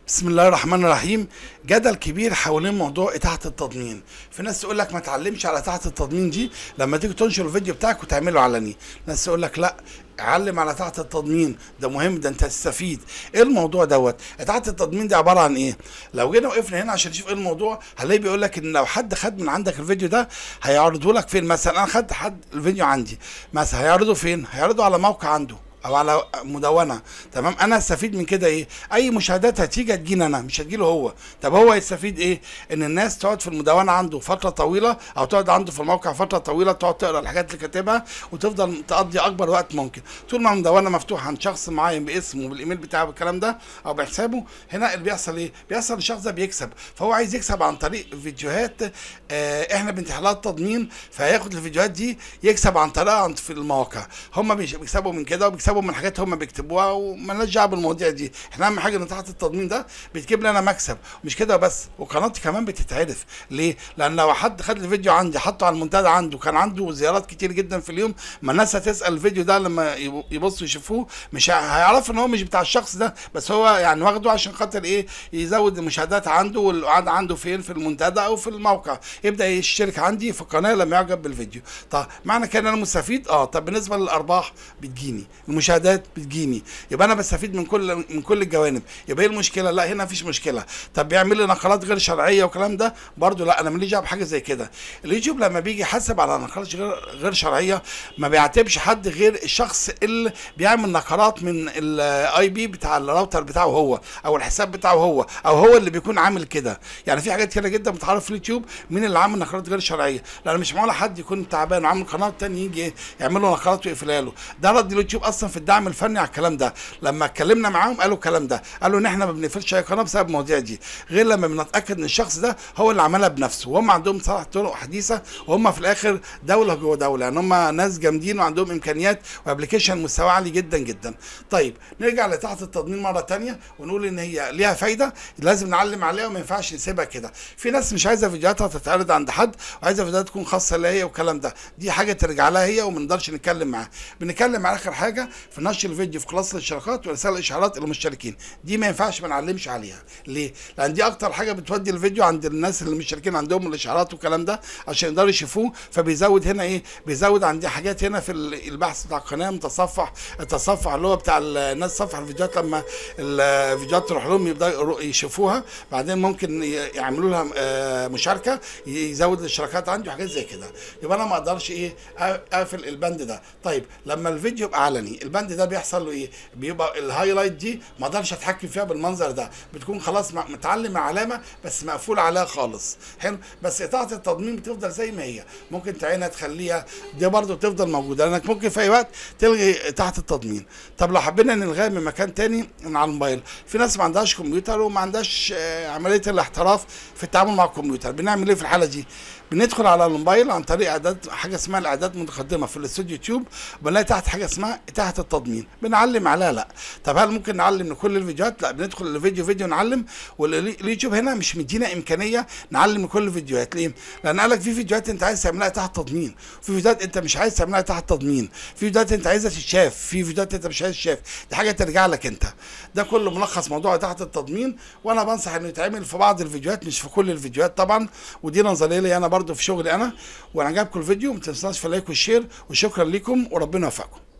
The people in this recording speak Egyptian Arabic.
بسم الله الرحمن الرحيم جدل كبير حوالين موضوع اتاحه التضمين في ناس تقول لك ما تعلمش على اتاحه التضمين دي لما تيجي تنشر الفيديو بتاعك وتعمله علني ناس تقول لك لا علم على تحت التضمين ده مهم ده انت تستفيد ايه الموضوع دوت اتاحه التضمين دي عباره عن ايه لو جينا وقفنا هنا عشان نشوف ايه الموضوع هنلاقي بيقول لك ان لو حد خد من عندك الفيديو ده هيعرضه لك فين مثلا انا خدت حد الفيديو عندي مثلا هيعرضه فين هيعرضه على موقع عنده او على مدونه تمام انا استفيد من كده ايه اي مشاهدات هتيجي هتجيني انا مش هتجيله هو طب هو يستفيد ايه ان الناس تقعد في المدونه عنده فتره طويله او تقعد عنده في الموقع فتره طويله تقعد تقرا الحاجات اللي كاتبها وتفضل تقضي اكبر وقت ممكن طول ما المدونه مفتوحه عند شخص معين باسمه بالايميل بتاعه بالكلام ده او بحسابه هنا اللي بيحصل ايه بيحصل الشخص ده بيكسب فهو عايز يكسب عن طريق فيديوهات آه احنا بنتيح لها التضمين فهياخد الفيديوهات دي يكسب عن طريقها عند في المواقع هم بيكسبوا من كده وبيكسبوا بيكسبوا من حاجات هم بيكتبوها ومالناش دعوه بالمواضيع دي احنا اهم حاجه ان تحت التضمين ده بتجيب لي انا مكسب مش كده بس وقناتي كمان بتتعرف ليه لان لو حد خد الفيديو عندي حطه على المنتدى عنده كان عنده زيارات كتير جدا في اليوم ما الناس هتسال الفيديو ده لما يبصوا يشوفوه مش هيعرف ان هو مش بتاع الشخص ده بس هو يعني واخده عشان خاطر ايه يزود المشاهدات عنده والقعده عنده فين في المنتدى او في الموقع يبدا يشترك عندي في القناه لما يعجب بالفيديو طب معنى كده انا مستفيد اه طب بالنسبه للارباح بتجيني المشاهدات بتجيني يبقى انا بستفيد من كل من كل الجوانب يبقى ايه المشكله لا هنا مفيش مشكله طب بيعمل لي نقلات غير شرعيه والكلام ده برضو لا انا ماليش دعوه بحاجه زي كده اليوتيوب لما بيجي يحاسب على نقلات غير غير شرعيه ما بيعتبش حد غير الشخص اللي بيعمل نقلات من الاي بي بتاع الراوتر بتاعه هو او الحساب بتاعه هو او هو اللي بيكون عامل كده يعني في حاجات كتيره جدا بتعرف في اليوتيوب مين اللي عامل نقلات غير شرعيه لان مش معقول حد يكون تعبان وعامل قناه تاني يجي يعمل له نقلات ويقفلها له ده رد اليوتيوب اصلا في الدعم الفني على الكلام ده لما اتكلمنا معاهم قالوا الكلام ده قالوا ان احنا ما بنقفلش اي قناه بسبب المواضيع دي غير لما بنتاكد ان الشخص ده هو اللي عملها بنفسه وهم عندهم صراحه طرق حديثه وهم في الاخر دوله جوه دوله يعني هم ناس جامدين وعندهم امكانيات وابلكيشن مستوى عالي جدا جدا طيب نرجع لتحت التضمين مره ثانيه ونقول ان هي ليها فايده لازم نعلم عليها وما ينفعش نسيبها كده في ناس مش عايزه فيديوهاتها تتعرض عند حد وعايزه فيديوهات تكون خاصه ليها هي والكلام ده دي حاجه ترجع لها هي وما نقدرش نتكلم معاها بنتكلم على اخر حاجه في نشر الفيديو في كلاس الاشتراكات ورسائل الاشعارات للمشتركين دي ما ينفعش ما نعلمش عليها ليه لان دي اكتر حاجه بتودي الفيديو عند الناس اللي مشتركين عندهم الاشعارات والكلام ده عشان يقدروا يشوفوه فبيزود هنا ايه بيزود عندي حاجات هنا في البحث بتاع القناه متصفح التصفح اللي هو بتاع الناس صفح الفيديوهات لما الفيديوهات تروح لهم يبداوا يشوفوها بعدين ممكن يعملوا لها مشاركه يزود الاشتراكات عندي وحاجات زي كده يبقى انا ما اقدرش ايه اقفل البند ده طيب لما الفيديو يبقى علني البند ده بيحصل له ايه بيبقى الهايلايت دي ما اقدرش اتحكم فيها بالمنظر ده بتكون خلاص متعلم علامه بس مقفول عليها خالص حلو بس اطاعه التضمين بتفضل زي ما هي ممكن تعينها تخليها دي برضو تفضل موجوده لانك ممكن في اي وقت تلغي تحت التضمين طب لو حبينا نلغيها من مكان تاني من على الموبايل في ناس ما عندهاش كمبيوتر وما عندهاش عمليه الاحتراف في التعامل مع الكمبيوتر بنعمل ايه في الحاله دي بندخل على الموبايل عن طريق اعداد حاجه اسمها الاعداد المتقدمه في الاستوديو يوتيوب بنلاقي تحت حاجه اسمها تحت التضمين بنعلم عليها لا طب هل ممكن نعلم لكل الفيديوهات لا بندخل الفيديو فيديو نعلم واليوتيوب هنا مش مدينا امكانيه نعلم لكل الفيديوهات ليه لان قال لك في فيديوهات انت عايز تعملها تحت تضمين في فيديوهات انت مش عايز تعملها تحت تضمين في فيديوهات انت عايزها تتشاف في فيديوهات انت مش عايز تشاف دي حاجه ترجع لك انت ده كله ملخص موضوع تحت التضمين وانا بنصح انه يتعمل في بعض الفيديوهات مش في كل الفيديوهات طبعا ودي نظريه لي انا برضو في شغلي انا وانا عجبكم الفيديو ما تنساش في اللايك والشير وشكرا لكم وربنا يوفقكم